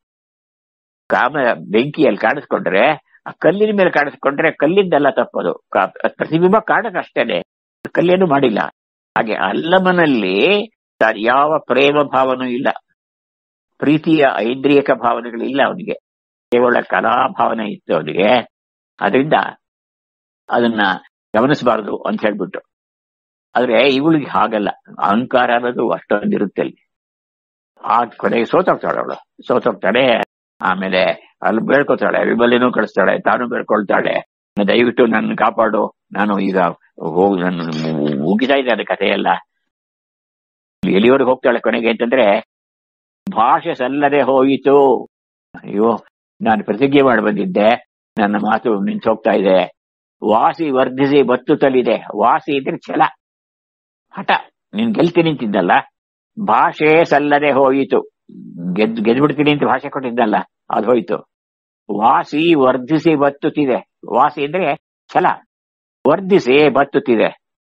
ಕಾಮ ಬೆಂಕಿಯಲ್ಲಿ ಕಾಣಿಸ್ಕೊಂಡ್ರೆ ಆ ಕಲ್ಲಿನ ಮೇಲೆ ಕಾಣಿಸ್ಕೊಂಡ್ರೆ ಕಲ್ಲಿಂದಲ್ಲ ತಪ್ಪದು ಕಾ- ಪ್ರತಿಬಿಂಬ ಕಾಣಕ್ ಅಷ್ಟೇನೆ ಕಲ್ಲೇನು ಮಾಡಿಲ್ಲ ಹಾಗೆ ಅಲ್ಲಮನಲ್ಲಿ ತ- ಯಾವ ಪ್ರೇಮ ಭಾವನೂ ಇಲ್ಲ ಪ್ರೀತಿಯ ಐಂದ್ರಿಯಕ ಭಾವನೆಗಳಿಲ್ಲ ಅವನಿಗೆ ಕೇವಲ ಕಲಾ ಭಾವನೆ ಇತ್ತು ಅವನಿಗೆ ಅದರಿಂದ ಅದನ್ನ ಗಮನಿಸಬಾರದು ಅಂತ ಹೇಳ್ಬಿಟ್ಟು ಆದ್ರೆ ಇವಳಿಗೆ ಹಾಗಲ್ಲ ಅಹಂಕಾರ ಅನ್ನೋದು ಅಷ್ಟೊಂದಿರುತ್ತೆ ಅಲ್ಲಿ ಆ ಕೊನೆಗೆ ಸೋತೋಗ್ತಾಳೆ ಅವಳು ಸೋತೋಗ್ತಾಳೆ ಆಮೇಲೆ ಅಲ್ಲಿ ಬೇಡ್ಕೊತಾಳೆ ವಿಮಲಿನೂ ಕಳಿಸ್ತಾಳೆ ತಾನು ಬೇಡ್ಕೊಳ್ತಾಳೆ ದಯವಿಟ್ಟು ನನ್ನ ಕಾಪಾಡು ನಾನು ಈಗ ಹೋಗಿ ನಾನು ಮುಗಿತಾ ಇದ್ದೆ ಕಥೆ ಎಲ್ಲ ಎಲ್ಲಿವರೆಗೆ ಹೋಗ್ತಾಳೆ ಕೊನೆಗೆ ಅಂತಂದ್ರೆ ಭಾಷೆ ಸಲ್ಲದೆ ಹೋಯಿತು ಅಯ್ಯೋ ನಾನು ಪ್ರತಿಜ್ಞೆ ಮಾಡಿ ಬಂದಿದ್ದೆ ನನ್ನ ಮಾತು ನಿಂತು ಹೋಗ್ತಾ ಇದೆ ವಾಸಿ ವರ್ಧಿಸಿ ಬತ್ತುತ್ತಲಿದೆ ವಾಸಿ ಇದ್ರೆ ಛಲ ಹಠ ನೀನ್ ಗೆಲ್ತೀನಿ ಅಂತಿದ್ದಲ್ಲ ಭಾಷೆ ಸಲ್ಲದೆ ಹೋಯಿತು ಗೆದ್ ಗೆದ್ಬಿಡ್ತೀನಿ ಅಂತ ಭಾಷೆ ಕೊಟ್ಟಿದ್ದಲ್ಲ ಅದು ಹೋಯ್ತು ವಾಸಿ ವರ್ಧಿಸಿ ಬತ್ತುತ್ತಿದೆ ವಾಸಿ ಅಂದ್ರೆ ಛಲ ವರ್ಧಿಸಿ ಬತ್ತುತ್ತಿದೆ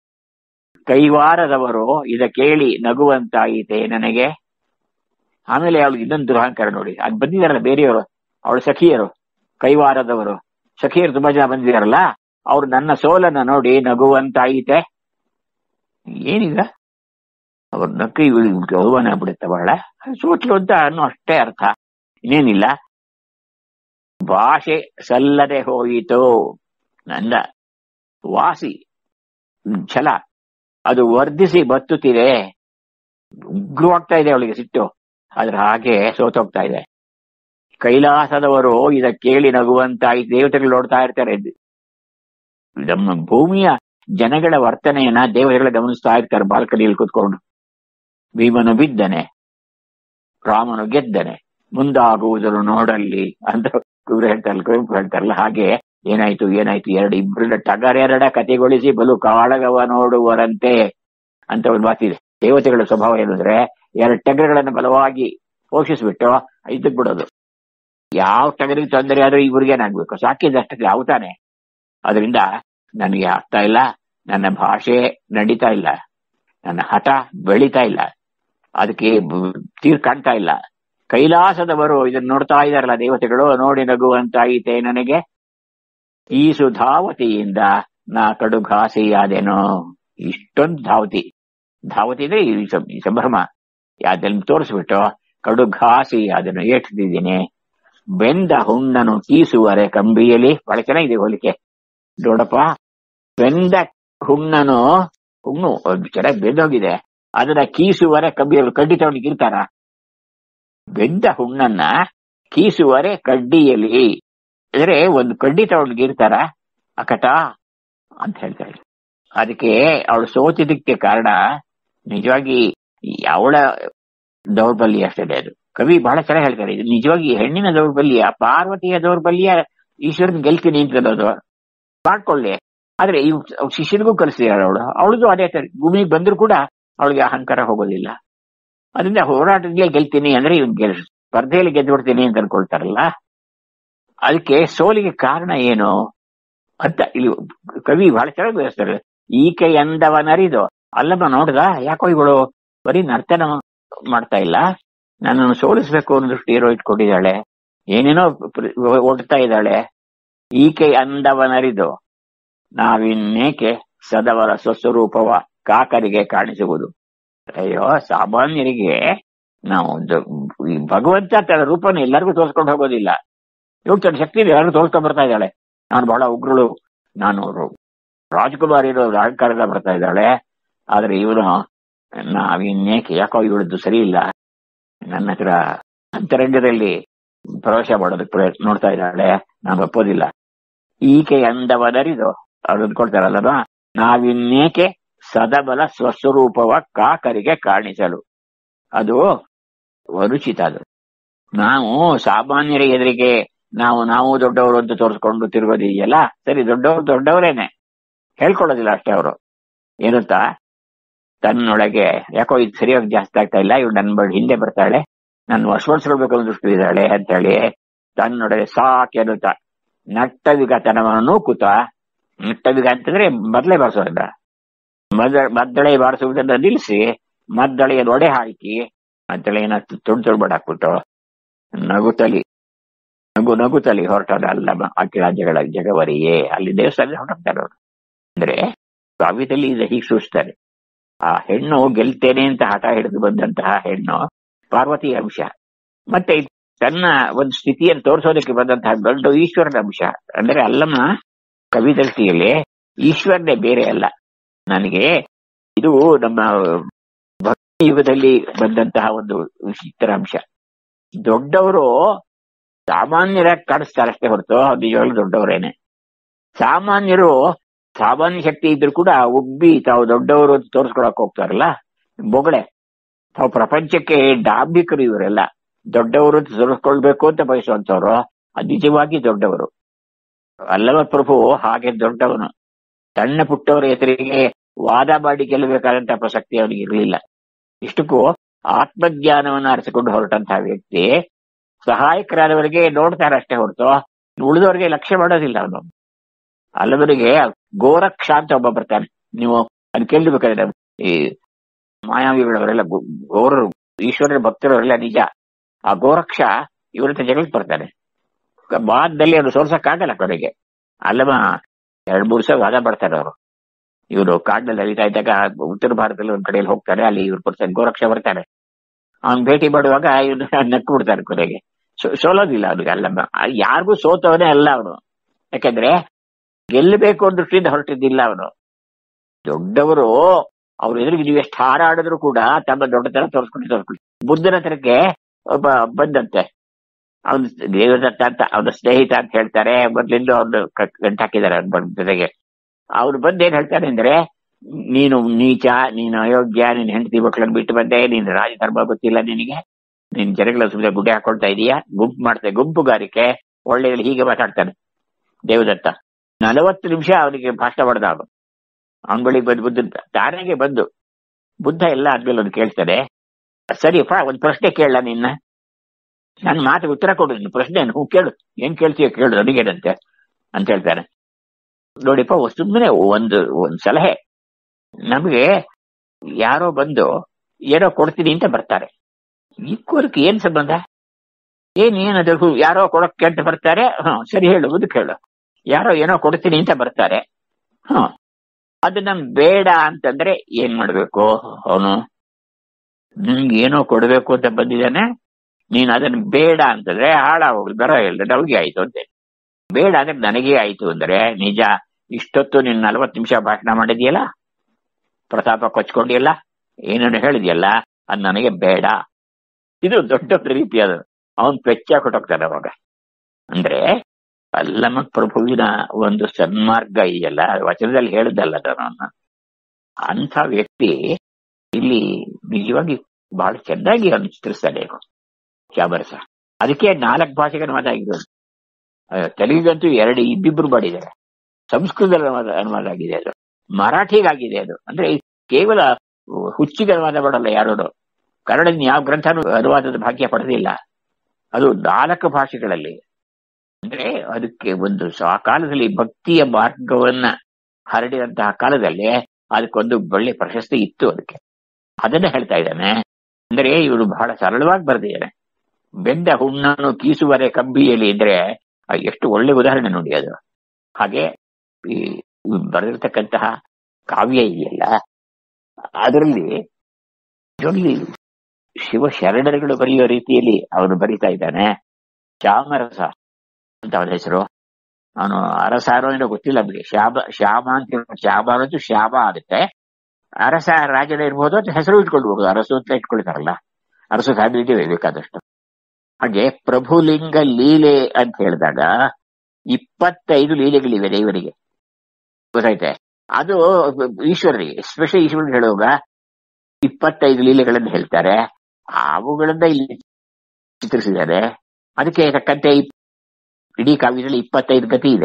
ಕೈವಾರದವರು ಇದ ಕೇಳಿ ನಗುವಂತಾಯಿತೆ ನನಗೆ ಆಮೇಲೆ ಅವಳಿಗೆ ಇನ್ನೊಂದು ದುರಹಂಕಾರ ನೋಡಿ ಅದ್ ಬಂದಿದಾರಲ್ಲ ಬೇರೆಯವರು ಅವಳು ಸಖಿಯರು ಕೈವಾರದವರು ಸಖಿಯರು ತುಂಬಾ ಜನ ಬಂದಿದಾರಲ್ಲ ಅವ್ರು ನನ್ನ ಸೋಲನ್ನ ನೋಡಿ ನಗುವಂತಾಯಿತೆ ಏನಿಲ್ಲ ಅವ್ರ ನಕ್ಕಿ ಇವಳಿಗೆ ಅವಮಾನ ಆಗ್ಬಿಡುತ್ತೆ ಬಹಳ ಸೋಟ್ಲು ಅಂತ ಅನ್ನೋ ಅಷ್ಟೇ ಅರ್ಥ ಇನ್ನೇನಿಲ್ಲ ಭಾಷೆ ಸಲ್ಲದೆ ಹೋಯಿತು ನಂದ ವಾಸಿ ಛಲ ಅದು ವರ್ಧಿಸಿ ಬತ್ತುತ್ತಿದೆ ಉಗ್ರವಾಗ್ತಾ ಇದೆ ಅವಳಿಗೆ ಸಿಟ್ಟು ಆದ್ರೆ ಹಾಗೆ ಸೋತೋಗ್ತಾ ಇದೆ ಕೈಲಾಸದವರು ಇದ ಕೇಳಿ ನಗುವಂತಾಗಿ ದೇವತೆಗಳು ನೋಡ್ತಾ ಇರ್ತಾರೆ ನಮ್ಮ ಭೂಮಿಯ ಜನಗಳ ವರ್ತನೆಯನ್ನ ದೇವರುಗಳ ಗಮನಿಸ್ತಾ ಇರ್ತಾರೆ ಬಾಲ್ಕನಿಯಲ್ಲಿ ಕೂತ್ಕೊಂಡು ಭೀಮನು ಬಿದ್ದನೆ ರಾಮನು ಗೆದ್ದನೆ ಮುಂದಾಗುವುದನ್ನು ನೋಡಲ್ಲಿ ಅಂತ ಇವ್ರು ಹೇಳ್ತಾರಲ್ಲ ಕುವೆಂಪು ಹೇಳ್ತಾರಲ್ಲ ಹಾಗೆ ಏನಾಯ್ತು ಏನಾಯ್ತು ಎರಡು ಇಬ್ಬರ ಟಗರೆರಡ ಕತೆಗೊಳಿಸಿ ಬಲು ಕಾಳಗವ ನೋಡುವರಂತೆ ಅಂತ ಒಂದು ಮಾತಿದೆ ದೇವತೆಗಳ ಸ್ವಭಾವ ಏನಂದ್ರೆ ಎರಡು ಟಗರುಗಳನ್ನು ಬಲವಾಗಿ ಪೋಷಿಸ್ಬಿಟ್ಟು ಇದಕ್ ಬಿಡೋದು ಯಾವ ಟಗರಿಗೆ ತೊಂದರೆ ಆದ್ರೂ ಇವ್ರಿಗೇನಾಗ್ಬೇಕು ಸಾಕಿದಷ್ಟಕ್ಕೆ ಯಾವ್ತಾನೆ ಅದರಿಂದ ನನಗೆ ಆಗ್ತಾ ಇಲ್ಲ ನನ್ನ ಭಾಷೆ ನಡೀತಾ ಇಲ್ಲ ನನ್ನ ಹಠ ಬೆಳೀತಾ ಇಲ್ಲ ಅದಕ್ಕೆ ಬ- ತೀರ್ ಕಾಣ್ತಾ ಇಲ್ಲ ಕೈಲಾಸದವರು ಇದನ್ನ ನೋಡ್ತಾ ಇದಾರಲ್ಲ ದೇವತೆಗಳು ನೋಡಿ ನಗುವಂತಾಯಿತೆ ನನಗೆ ಈ ಸುಧಾವತಿಯಿಂದ ನಾ ಕಡು ಘಾಸಿಯಾದೆನೋ ಇಷ್ಟೊಂದು ಧಾವತಿ ಧಾವತಿ ಅಂದ್ರೆ ಈ ಸಂ- ಈ ಸಂಭ್ರಮ ಅದನ್ನು ತೋರಿಸ್ಬಿಟ್ಟು ಕಡು ಘಾಸಿ ಅದನ್ನು ಏಟ್ತಿದ್ದೀನಿ ಬೆಂದ ಹುಣ್ಣನು ಕೀಸುವರೆ ಕಂಬಿಯಲ್ಲಿ ಬಹಳ ಚೆನ್ನಾಗಿದೆ ಹೋಲಿಕೆ ನೋಡಪ್ಪ ಬೆಂದ ಹುಣ್ಣನು ಹುಣ್ಣು ಅದು ಚೆನ್ನಾಗಿ ಬೆಂದೋಗಿದೆ ಅದನ್ನ ಕೀಸುವರೆ ಕಂಬಿಯಲ್ಲಿ ಕಡ್ಡಿ ತಗೊಂಡು ಇರ್ತಾರ ಬೆಂದ ಹುಣ್ಣನ್ನ ಕೀಸುವರೆ ಕಡ್ಡಿಯಲ್ಲಿ ಅಂದ್ರೆ ಒಂದು ಕಡ್ಡಿ ತಗೊಂಡು ಇರ್ತಾರ ಅಕಟ ಅಂತ ಹೇಳ್ತಾರೆ ಅದಕ್ಕೆ ಅವಳು ಸೋತಿದ್ದಕ್ಕೆ ಕಾರಣ ನಿಜವಾಗಿ ಅವಳ ದೌರ್ಬಲ್ಯ ಅಷ್ಟೇ ಅದು ಕವಿ ಬಹಳ ಚೆನ್ನಾಗಿ ಹೇಳ್ತಾರೆ ಇದು ನಿಜವಾಗಿ ಹೆಣ್ಣಿನ ದೌರ್ಬಲ್ಯ ಪಾರ್ವತಿಯ ದೌರ್ಬಲ್ಯ ಈಶ್ವರನ್ ಗೆಲ್ತೀನಿ ಅಂತ ಅನ್ನೋದು ಮಾಡ್ಕೊಳ್ಳಿ ಆದ್ರೆ ಈ ಶಿಷ್ಯನಿಗೂ ಕಲಿಸಿದಾಳೆ ಅವಳು ಅವಳದು ಅದೇ ತರ ಭೂಮಿಗೆ ಬಂದ್ರು ಕೂಡ ಅವಳಿಗೆ ಅಹಂಕಾರ ಹೋಗೋದಿಲ್ಲ ಅದರಿಂದ ಹೋರಾಟದಲ್ಲೇ ಗೆಲ್ತೀನಿ ಅಂದ್ರೆ ಇವ್ನ್ ಗೆಲ್ ಸ್ಪರ್ಧೆಯಲ್ಲಿ ಗೆದ್ಬಿಡ್ತೀನಿ ಅಂತ ಅನ್ಕೊಳ್ತಾರಲ್ಲ ಅದಕ್ಕೆ ಸೋಲಿಗೆ ಕಾರಣ ಏನು ಅಂತ ಇಲ್ಲಿ ಕವಿ ಬಹಳ ಚೆನ್ನಾಗಿ ಬೆಳೆಸ್ತಾರೆ ಈಕೆ ಎಂದವನರಿದು ಅಲ್ಲಮ್ಮ ನೋಡ್ದ ಯಾಕೋ ಇವಳು ಬರೀ ನರ್ತನ ಮಾಡ್ತಾ ಇಲ್ಲ ನನ್ನನ್ನು ಸೋಲಿಸ್ಬೇಕು ಅನ್ನೋ ದೃಷ್ಟಿ ಇರೋ ಇಟ್ಕೊಂಡಿದ್ದಾಳೆ ಏನೇನೋ ಪ್ರ- ಓಡ್ತಾ ಇದ್ದಾಳೆ ಈಕೆ ಅಂದವನರಿದು ನಾವಿನ್ನೇಕೆ ಸದವರ ಸ್ವಸ್ವರೂಪವ ಕಾಕರಿಗೆ ಕಾಣಿಸುವುದು ಅಯ್ಯೋ ಸಾಮಾನ್ಯರಿಗೆ ನಾವು ದ- ಈ ಭಗವಂತ ತನ್ನ ರೂಪನ ಎಲ್ಲರಿಗೂ ತೋರಿಸ್ಕೊಂಡು ಹೋಗೋದಿಲ್ಲ ಇವ್ರು ತನ್ನ ಶಕ್ತಿ ಎಲ್ಲರಿಗೂ ತೋರಿಸ್ಕೊಂಡ್ ಬರ್ತಾ ಇದ್ದಾಳೆ ನಾನು ಬಹಳ ಉಗ್ರಳು ನಾನು ರು- ರಾಜ್ಕುಮಾರ್ ಇರೋ ಅಹಂಕಾರದ ಬರ್ತಾ ಇದ್ದಾಳೆ ಆದ್ರೆ ಇವನು ನಾವಿನ್ನೇಕೆ ಯಾಕೋ ಇವಳದ್ದು ಸರಿ ಇಲ್ಲ ನನ್ನ ಹತ್ರ ಅಂತರಂಗದಲ್ಲಿ ಪ್ರವೇಶ ಮಾಡೋದಕ್ಕೆ ಪ್ರಯತ್ನ ನೋಡ್ತಾ ಇದ್ದಾಳೆ ನಾನು ಒಪ್ಪೋದಿಲ್ಲ ಈಕೆ ಎಂದವನರಿದು ಅವ್ರು ಅಂದ್ಕೊಳ್ತಾರಲ್ಲವಾ ನಾವಿನ್ನೇಕೆ ಸದಬಲ ಸ್ವಸ್ವರೂಪವ ಕಾಕರಿಗೆ ಕಾಣಿಸಲು ಅದು ಅನುಚಿತ ಅದು ನಾವು ಸಾಮಾನ್ಯರ ಎದುರಿಗೆ ನಾವು ನಾವು ದೊಡ್ಡವರು ಅಂತ ತೋರಿಸ್ಕೊಂಡು ತಿರುಗೋದಿದೆಯಲ್ಲ ಸರಿ ದೊಡ್ಡವರು ದೊಡ್ಡವರೇನೆ ಹೇಳ್ಕೊಳ್ಳೋದಿಲ್ಲ ಅಷ್ಟೇ ಅವರು ಏನಂತ ತನ್ನೊಳಗೆ ಯಾಕೋ ಇದು ಸರಿಯಾಗಿ ಜಾಸ್ತಿ ಆಗ್ತಾ ಇಲ್ಲ ಇವ್ಳು ನನ್ನ ಬಳಿ ಹಿಂದೆ ಬರ್ತಾಳೆ ನಾನು ವಶಪಡಿಸ್ಕೊಳ್ಬೇಕು ಅನ್ನೋ ದೃಷ್ಟಿ ಇದ್ದಾಳೆ ಅಂತೇಳಿ ತನ್ನೊಳಗೆ ಸಾಕೆನ್ನುತ್ತ ನಟ್ಟವಿಗತನವನ್ನು ನೂಕುತ್ತ ನಟ್ಟವಿಗ ಅಂತಂದ್ರೆ ಮೊದಲೇ ಬಾರಿಸೋದ ಮದ ಮದ್ದಳೆ ಬಾರಿಸುವುದನ್ನ ನಿಲ್ಲಿಸಿ ಮದ್ದಳೆಯ ಒಡೆ ಹಾಕಿ ಮದ್ದಳೆಯನ್ನ ತುಂಡು ತುಂಡು ಹಾಕ್ಬಿಟ್ಟು ನಗುತ್ತಲಿ ನಗು ನಗುತ್ತಲಿ ಹೊರಟದ ಅಲ್ಲ ಅಕ್ಕಿ ರಾಜ್ಯಗಳ ಜಗವರಿಯೇ ಅಲ್ಲಿ ದೇವಸ್ಥಾನದಲ್ಲಿ ಹೊರಟಾಗ್ತಾರೆ ಅವರು ಅಂದ್ರೆ ಕಾವ್ಯದಲ್ಲಿ ಇದು ಹೀಗೆ ಸೂಚಿಸ್ತಾರೆ ಆ ಹೆಣ್ಣು ಗೆಲ್ತೇನೆ ಅಂತ ಹಠ ಹಿಡಿದು ಬಂದಂತಹ ಹೆಣ್ಣು ಪಾರ್ವತಿ ಅಂಶ ಮತ್ತೆ ಇದು ತನ್ನ ಒಂದು ಸ್ಥಿತಿಯನ್ನು ತೋರಿಸೋದಕ್ಕೆ ಬಂದಂತಹ ದೊಡ್ಡ ಈಶ್ವರನ ಅಂಶ ಅಂದ್ರೆ ಅಲ್ಲಮ್ಮ ಕವಿ ದೃಷ್ಟಿಯಲ್ಲಿ ಈಶ್ವರನೇ ಬೇರೆ ಅಲ್ಲ ನನಗೆ ಇದು ನಮ್ಮ ಭಕ್ತಿ ಯುಗದಲ್ಲಿ ಬಂದಂತಹ ಒಂದು ವಿಚಿತ್ರ ಅಂಶ ದೊಡ್ಡವರು ಸಾಮಾನ್ಯರಾಗಿ ಕಾಣಿಸ್ತಾರೆ ಅಷ್ಟೇ ಹೊರತು ನಿಜವಾಗ್ಲೂ ದೊಡ್ಡವರೇನೆ ಸಾಮಾನ್ಯರು ಸಾಮಾನ್ಯ ಶಕ್ತಿ ಇದ್ರು ಕೂಡ ಉಬ್ಬಿ ತಾವು ದೊಡ್ಡವರು ಅಂತ ತೋರಿಸ್ಕೊಳಕ್ ಹೋಗ್ತಾರಲ್ಲ ಬೊಗಳೆ ತಾವು ಪ್ರಪಂಚಕ್ಕೆ ಡಾಂಬಿಕರು ಇವರೆಲ್ಲ ದೊಡ್ಡವರು ಅಂತ ತೋರಿಸ್ಕೊಳ್ಬೇಕು ಅಂತ ಬಯಸುವಂತವ್ರು ಅದು ನಿಜವಾಗಿ ದೊಡ್ಡವರು ಅಲ್ಲವ ಪ್ರಭು ಹಾಗೆ ದೊಡ್ಡವನು ಸಣ್ಣ ಪುಟ್ಟವರ ಎದುರಿಗೆ ವಾದ ಮಾಡಿ ಗೆಲ್ಲಬೇಕಾದಂತಹ ಪ್ರಸಕ್ತಿ ಅವನಿಗೆ ಇರಲಿಲ್ಲ ಇಷ್ಟಕ್ಕೂ ಆತ್ಮಜ್ಞಾನವನ್ನು ಅರಿಸಿಕೊಂಡು ಹೊರಟಂತಹ ವ್ಯಕ್ತಿ ಸಹಾಯಕರಾದವರಿಗೆ ನೋಡ್ತಾರೆ ಅಷ್ಟೇ ಹೊರತು ಉಳಿದವರಿಗೆ ಲಕ್ಷ್ಯ ಮಾಡೋದಿಲ್ಲ ಅವನು ಅಲ್ಲವರಿಗೆ ಗೋರಕ್ಷ ಅಂತ ಒಬ್ಬ ಬರ್ತಾನೆ ನೀವು ಅದು ಕೇಳಬೇಕಾದ್ರೆ ಈ ಮಾಯಾವಿಗಳವರೆಲ್ಲ ಗೋ- ಗೋರರು ಈಶ್ವರರ ಭಕ್ತರವರೆಲ್ಲ ನಿಜ ಆ ಗೋರಕ್ಷ ಇವ್ರ ಹತ್ರ ಜಗಳಕ್ಕೆ ಬರ್ತಾನೆ ಬಾದಲ್ಲಿ ಅದು ಸೋಲ್ಸಕ್ಕಾಗಲ್ಲ ಕೊನೆಗೆ ಅಲ್ಲವ ಎರಡ್ ಮೂರು ಸಾವಿರ ವಾದ ಬರ್ತಾರೆ ಅವರು ಇವರು ಕಾಡಿನಲ್ಲಿ ಹರಿತಾ ಇದ್ದಾಗ ಉತ್ತರ ಭಾರತದಲ್ಲಿ ಒಂದ್ ಕಡೆಯಲ್ಲಿ ಹೋಗ್ತಾರೆ ಅಲ್ಲಿ ಇವ್ರು ಬರ್ತಾರೆ ಗೋರಕ್ಷ ಬರ್ತಾರೆ ಅವ್ನ್ ಭೇಟಿ ಮಾಡುವಾಗ ಇವ್ರು ನಕ್ಕು ಬಿಡ್ತಾರೆ ಕೊನೆಗೆ ಸೋ- ಸೋಲೋದಿಲ್ಲ ಅವ್ನಿಗೆ ಅಲ್ಲಮ್ಮ ಯಾರಿಗೂ ಸೋತವನೇ ಅಲ್ಲ ಅವನು ಯಾಕಂದ್ರೆ ಗೆಲ್ಲಬೇಕು ಅನ್ನೋ ದೃಷ್ಟಿಯಿಂದ ಹೊರಟಿದ್ದಿಲ್ಲ ಅವನು ದೊಡ್ಡವರು ಅವ್ರ ಎದುರಿಗೆ ನೀವು ಎಷ್ಟು ಹಾರಾಡಿದ್ರು ಕೂಡ ತಮ್ಮ ದೊಡ್ಡತನ ತೋರಿಸ್ಕೊಂಡು ತೋರಿಸ್ಕೊಂಡು ಬುದ್ಧನ ಹತ್ರಕ್ಕೆ ಒಬ್ಬ ಬಂದಂತೆ ಅವನು ದೇವದತ್ತ ಅಂತ ಅವನ ಸ್ನೇಹಿತ ಅಂತ ಹೇಳ್ತಾರೆ ಮೊದ್ಲಿಂದ ಅವ್ನು ಗಂಟು ಹಾಕಿದ್ದಾರೆ ಅವ್ನ ಜೊತೆಗೆ ಅವ್ರು ಬಂದು ಏನ್ ಹೇಳ್ತಾರೆ ಅಂದ್ರೆ ನೀನು ನೀಚ ನೀನು ಅಯೋಗ್ಯ ನೀನ್ ಹೆಂಡತಿ ಮಕ್ಕಳನ್ನ ಬಿಟ್ಟು ಬಂದೆ ನೀನ್ ರಾಜಧರ್ಮ ಗೊತ್ತಿಲ್ಲ ನಿನಗೆ ನೀನ್ ಜನಗಳ ಸುಮ್ಮನೆ ಗುಡ್ಡೆ ಹಾಕೊಳ್ತಾ ಇದೀಯಾ ಗುಂಪು ಮಾಡ್ತಾ ಗುಂಪುಗಾರಿಕೆ ಒಳ್ಳೆ ಹೀಗೆ ಮಾತಾಡ್ತಾನೆ ದೇವದತ್ತ ನಲವತ್ತು ನಿಮಿಷ ಅವನಿಗೆ ಭಾಷಣ ಹೊಡೆದ ಅವನು ಅವನ ಬಳಿ ಬಂದು ಬುದ್ಧ ತಾನಾಗೆ ಬಂದು ಬುದ್ಧ ಎಲ್ಲ ಆದ್ಮೇಲೆ ಅವ್ನು ಕೇಳ್ತಾನೆ ಸರಿಯಪ್ಪ ಒಂದು ಪ್ರಶ್ನೆ ಕೇಳಲ್ಲ ನಿನ್ನ ನನ್ನ ಮಾತಿಗೆ ಉತ್ತರ ಕೊಡು ನಿನ್ನ ಪ್ರಶ್ನೆ ಹ್ಞೂ ಕೇಳು ಏನ್ ಕೇಳ್ತೀಯ ಕೇಳು ನನಗೇನಂತೆ ಅಂತ ಹೇಳ್ತಾನೆ ನೋಡಿಪ್ಪ ಸುಮ್ಮನೆ ಒಂದು ಒಂದು ಸಲಹೆ ನಮಗೆ ಯಾರೋ ಬಂದು ಏನೋ ಕೊಡ್ತೀನಿ ಅಂತ ಬರ್ತಾರೆ ಇಕ್ಕೋರ್ಕ್ ಏನ್ ಸಂಬಂಧ ಏನ್ ಏನದು ಹು- ಯಾರೋ ಕೊಡಕ್ಕೆ ಅಂತ ಬರ್ತಾರೆ ಹ ಸರಿ ಹೇಳು ಅದು ಕೇಳು ಯಾರೋ ಏನೋ ಕೊಡ್ತೀನಿ ಅಂತ ಬರ್ತಾರೆ ಹ ಅದು ನಮ್ ಬೇಡ ಅಂತಂದ್ರೆ ಏನ್ ಮಾಡ್ಬೇಕು ಅವನು ನಿನ್ಗೆ ಏನೋ ಕೊಡ್ಬೇಕು ಅಂತ ಬಂದಿದ್ದಾನೆ ನೀನ್ ಅದನ್ನ ಬೇಡ ಅಂತಂದ್ರೆ ಹಾಳಾಗೋಗ್ಲಿ ಬರೋ ಇಲ್ಲ ನವ್ಗೆ ಆಯ್ತು ಅಂತೆ ಬೇಡ ಅಂದ್ರೆ ನನಗೇ ಆಯ್ತು ಅಂದ್ರೆ ನಿಜ ಇಷ್ಟೊತ್ತು ನೀನ್ ನಲ್ವತ್ತು ನಿಮಿಷ ಭಾಷಣ ಮಾಡಿದ್ಯಲ್ಲ ಪ್ರತಾಪ ಕೊಚ್ಕೊಂಡಿಯಲ್ಲ ಏನನ್ನು ಹೇಳಿದ್ಯಲ್ಲ ಅದು ನನಗೆ ಬೇಡ ಇದು ದೊಡ್ಡ ರೀತಿ ಅದು ಅವನ್ ಪೆಚ್ಚ ಕೊಟ್ಟೋಗ್ತಾನೆ ಅವಾಗ ಅಂದ್ರೆ ಅಲ್ಲಮ ಪ್ರಭುವಿನ ಒಂದು ಸನ್ಮಾರ್ಗ ಇದೆಯಲ್ಲ ವಚನದಲ್ಲಿ ಹೇಳಿದ್ದಲ್ಲ ನಾನು ಅಂಥ ವ್ಯಕ್ತಿ ಇಲ್ಲಿ ನಿಜವಾಗಿ ಬಹಳ ಚೆನ್ನಾಗಿ ಅನುಸರಿಸ್ತಾನೆ ಚಾಮರಸ ಅದಕ್ಕೆ ನಾಲ್ಕು ಭಾಷೆಗೆ ಅನುವಾದ ಆಗಿರೋದು ಆ, ತೆಲುಗಿಗಂತೂ ಎರಡು ಇಬ್ಬಿಬ್ರು ಮಾಡಿದ್ದಾರೆ ಸಂಸ್ಕೃತದಲ್ಲಿ ಅನುವಾದ ಅನುವಾದ ಆಗಿದೆ ಅದು ಮರಾಠಿಗಾಗಿದೆ ಅದು ಅಂದ್ರೆ ಕೇವಲ ಹುಚ್ಚಿಗೆ ಅನುವಾದ ಮಾಡಲ್ಲ ಯಾರು ಕನ್ನಡದ ಯಾವ ಗ್ರಂಥನೂ ಅನುವಾದದ ಭಾಗ್ಯ ಪಡೆದಿಲ್ಲ ಅದು ನಾಲ್ಕು ಭಾಷೆಗಳಲ್ಲಿ ಅಂದ್ರೆ ಅದಕ್ಕೆ ಒಂದು ಆ ಕಾಲದಲ್ಲಿ ಭಕ್ತಿಯ ಮಾರ್ಗವನ್ನ ಹರಡಿದಂತಹ ಕಾಲದಲ್ಲಿ ಅದಕ್ಕೊಂದು ಒಳ್ಳೆ ಪ್ರಶಸ್ತಿ ಇತ್ತು ಅದಕ್ಕೆ ಅದನ್ನ ಹೇಳ್ತಾ ಇದ್ದಾನೆ ಅಂದ್ರೆ ಇವರು ಬಹಳ ಸರಳವಾಗಿ ಬರೆದಿದ್ದಾರೆ ಬೆಂದ ಹುಣ್ಣನ್ನು ಕೀಸುವರೆ ಕಂಬಿಯಲ್ಲಿ ಇದ್ರೆ ಆ ಎಷ್ಟು ಒಳ್ಳೆ ಉದಾಹರಣೆ ನೋಡಿ ಅದು ಹಾಗೆ ಈ ಬರೆದಿರ್ತಕ್ಕಂತಹ ಕಾವ್ಯ ಇದೆಯಲ್ಲ ಅದರಲ್ಲಿ ಇದರಲ್ಲಿ ಶಿವ ಶರಣರುಗಳು ಬರೆಯುವ ರೀತಿಯಲ್ಲಿ ಅವನು ಬರೀತಾ ಇದ್ದಾನೆ ಶ್ಯಾಮರಸ ಅಂತ ಅವನ ಹೆಸರು ಅವನು ಅರಸಾರೋ ಏನೋ ಗೊತ್ತಿಲ್ಲ ಬಿಡಿ ಶ್ಯಾಮ ಶ್ಯಾಮ ಅಂತ ಹೇಳ್ತಾರೆ. ಶ್ಯಾಮ ಅನ್ನೋದು ಶ್ಯಾಮ ಆಗುತ್ತೆ ಅರಸ ರಾಜನ ಇರ್ಬೋದು ಅಂತ ಹೆಸರು ಇಟ್ಕೊಳ್ಬಹುದು ಅರಸು ಅಂತ ಇಟ್ಕೊಳ್ತಾರಲ್ಲ ಅರಸು ಸಾಧ್ಯತೆ ಬೇಕಾದಷ್ಟು ಹಾಗೆ ಪ್ರಭುಲಿಂಗ ಲೀಲೆ ಅಂತ ಹೇಳಿದಾಗ ಇಪ್ಪತ್ತೈದು ಲೀಲೆಗಳಿವೆ ದೇವರಿಗೆ ಗೊತ್ತಾಯ್ತೆ ಅದು ಈಶ್ವರರಿಗೆ ಎಸ್ಪೆಷಲಿ ಈಶ್ವರನಿಗೆ ಹೇಳುವಾಗ ಇಪ್ಪತ್ತೈದು ಲೀಲೆಗಳನ್ನು ಹೇಳ್ತಾರೆ ಅವುಗಳನ್ನ ಇಲ್ಲಿ ಚಿತ್ರಿಸಿದ್ದಾರೆ ಅದಕ್ಕೆ ತಕ್ಕಂತೆ ಈ ಇಡೀ ಕಾವ್ಯದಲ್ಲಿ ಇಪ್ಪತ್ತೈದು ಗತಿ ಇದೆ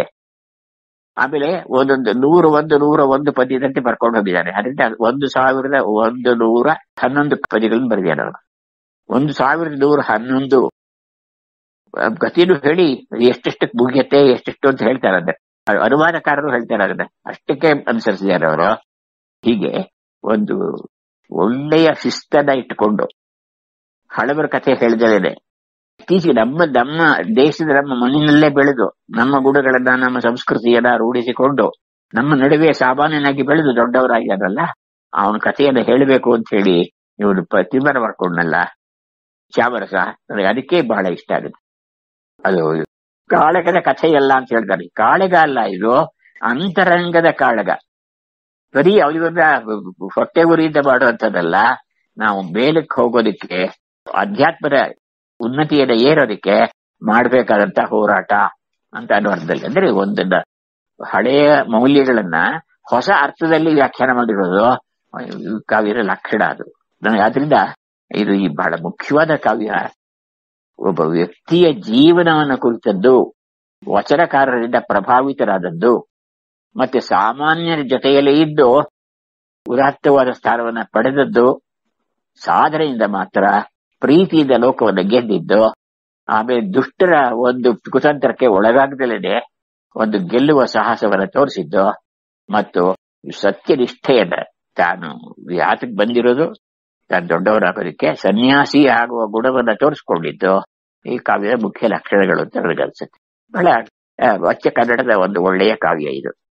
ಆಮೇಲೆ ಒಂದೊಂದು ನೂರು ಒಂದು ನೂರ ಒಂದು ಪದ್ಯದಂತೆ ಬರ್ಕೊಂಡು ಹೋಗಿದ್ದಾನೆ ಅದರಿಂದ ಒಂದು ಸಾವಿರದ ಒಂದು ನೂರ ಹನ್ನೊಂದು ಪದ್ಯಗಳನ್ನು ಬರೆದಿದ್ದಾರೆ ಅವರು ಒಂದು ಸಾವಿರದ ನೂರ ಹನ್ನೊಂದು ಆ, ಗತಿಯನ್ನು ಹೇಳಿ ಎಷ್ಟೆಷ್ಟಕ್ಕೆ ಮುಗಿಯತ್ತೆ ಎಷ್ಟೆಷ್ಟು ಅಂತ ಹೇಳ್ತಾರೆ ಅಂದ್ರೆ ಅ- ಅನುವಾದಕಾರರು ಹೇಳ್ತಾರೆ ಅದನ್ನ ಅಷ್ಟಕ್ಕೆ ಅನುಸರಿಸಿದ್ದಾರೆ ಅವರು ಹೀಗೆ ಒಂದು ಒಳ್ಳೆಯ ಶಿಸ್ತನ್ನ ಇಟ್ಟುಕೊಂಡು ಹಳಬರ ಕಥೆ ಹೇಳಿದರೇನೆ ಇತ್ತೀಚೆಗೆ ನಮ್ಮ ನಮ್ಮ ದೇಶದ ನಮ್ಮ ಮಣ್ಣಿನಲ್ಲೇ ಬೆಳೆದು ನಮ್ಮ ಗುಣಗಳನ್ನ ನಮ್ಮ ಸಂಸ್ಕೃತಿಯನ್ನ ರೂಢಿಸಿಕೊಂಡು ನಮ್ಮ ನಡುವೆ ಸಾಮಾನ್ಯನಾಗಿ ಬೆಳೆದು ದೊಡ್ಡವರಾಗ್ಯಾರಲ್ಲ ಅವನ ಕಥೆಯನ್ನ ಹೇಳಬೇಕು ಅಂತ ಹೇಳಿ ಇವನು ಪ- ತೀರ್ಮಾನ ಮಾಡ್ಕೊಂಡಲ್ಲ ಚಾಮರಸ ನನಗೆ ಅದಕ್ಕೆ ಬಹಳ ಇಷ್ಟ ಆಗುತ್ತೆ ಅದು ಕಾಳಗದ ಕಥೆಯಲ್ಲ ಅಂತ ಹೇಳ್ತಾರೆ ಕಾಳಗ ಅಲ್ಲ ಇದು ಅಂತರಂಗದ ಕಾಳಗ ಬರೀ ಅವರಿಗೊಂದ ಹೊಟ್ಟೆ ಉರಿಯಿಂದ ಮಾಡುವಂಥದ್ದಲ್ಲ ನಾವು ಮೇಲಕ್ಕೆ ಹೋಗೋದಕ್ಕೆ ಅಧ್ಯಾತ್ಮದ ಉನ್ನತಿಯನ್ನ ಏರೋದಕ್ಕೆ ಮಾಡ್ಬೇಕಾದಂತ ಹೋರಾಟ ಅಂತ ಅನ್ನೋ ಅರ್ಥದಲ್ಲಿ ಅಂದ್ರೆ ಒಂದನ್ನ ಹಳೆಯ ಮೌಲ್ಯಗಳನ್ನ ಹೊಸ ಅರ್ಥದಲ್ಲಿ ವ್ಯಾಖ್ಯಾನ ಮಾಡಿರೋದು ಈ ಕಾವ್ಯದ ಲಕ್ಷಣ ಅದು ನನಗೆ ಆದ್ರಿಂದ ಇದು ಈ ಬಹಳ ಮುಖ್ಯವಾದ ಕಾವ್ಯ ಒಬ್ಬ ವ್ಯಕ್ತಿಯ ಜೀವನವನ್ನು ಕುರಿತದ್ದು ವಚನಕಾರರಿಂದ ಪ್ರಭಾವಿತರಾದದ್ದು ಮತ್ತೆ ಸಾಮಾನ್ಯರ ಜೊತೆಯಲ್ಲೇ ಇದ್ದು ಉದಾತ್ತವಾದ ಸ್ಥಾನವನ್ನ ಪಡೆದದ್ದು ಸಾಧನೆಯಿಂದ ಮಾತ್ರ ಪ್ರೀತಿಯಿಂದ ಲೋಕವನ್ನು ಗೆದ್ದಿದ್ದು ಆಮೇಲೆ ದುಷ್ಟರ ಒಂದು ಕುತಂತ್ರಕ್ಕೆ ಒಳಗಾಗದಲ್ಲದೆ ಒಂದು ಗೆಲ್ಲುವ ಸಾಹಸವನ್ನ ತೋರಿಸಿದ್ದು ಮತ್ತು ಸತ್ಯನಿಷ್ಠೆಯನ್ನ ತಾನು ಯಾತಕ್ಕೆ ಬಂದಿರೋದು ತಾನು ದೊಡ್ಡವರಾಗೋದಕ್ಕೆ ಸನ್ಯಾಸಿ ಆಗುವ ಗುಣವನ್ನ ತೋರಿಸ್ಕೊಂಡಿದ್ದು ಈ ಕಾವ್ಯದ ಮುಖ್ಯ ಲಕ್ಷಣಗಳು ಅಂತ ನನಗನ್ಸುತ್ತೆ ಬಹಳ ಆ, ಅಚ್ಚ ಕನ್ನಡದ ಒಂದು ಒಳ್ಳೆಯ ಕಾವ್ಯ ಇದು